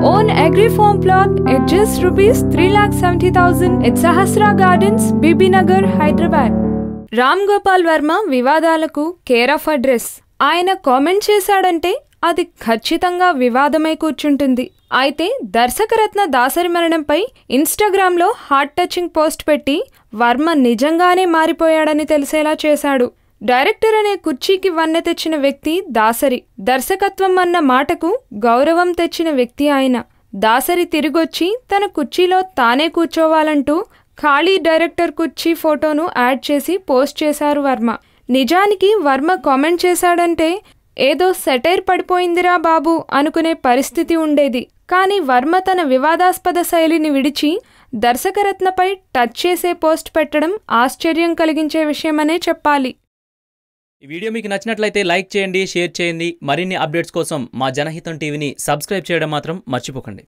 own agri farm plot at just rupees 3,70,000 at Sahasra Gardens, BB Nagar, Hyderabad. Ram Gopal Varma వివాదాలకు care of address ఆయన comment చేశాడంటే అది ఖచ్చితంగా వివాదమై కూర్చుంటుంది అయితే దర్శకరత్న దాసరి మరణంపై ఇన్స్టాగ్రామ్లో హార్ట్ టచింగ్ పోస్ట్ పెట్టి వర్మ నిజంగానే మారిపోయాడని తెలిసేలా చేశాడు డైరెక్టర్ అనే కుర్చీకి వన్నె తెచ్చిన వ్యక్తి దాసరి దర్శకత్వం అన్న మాటకు గౌరవం తెచ్చిన వ్యక్తి ఆయన దాసరి తిరిగొచ్చి తన కుర్చీలో తానే కూర్చోవాలంటూ ఖాళీ డైరెక్టర్ కుర్చీ ఫోటోను యాడ్ చేసి పోస్ట్ చేశారు వర్మ నిజానికి వర్మ కామెంట్ చేశాడంటే ఏదో సెటైర్ పడిపోయిందిరా బాబు అనుకునే పరిస్థితి ఉండేది కానీ వర్మ తన వివాదాస్పద శైలిని విడిచి దర్శకరత్నపై టచ్ చేసే పోస్ట్ పెట్టడం ఆశ్చర్యం కలిగించే విషయమనే చెప్పాలి ఈ వీడియో మీకు నచ్చినట్లయితే లైక్ చేయండి షేర్ చేయండి మరిన్ని అప్డేట్స్ కోసం మా జనహితం టీవీని సబ్స్క్రైబ్ చేయడం మాత్రం మర్చిపోకండి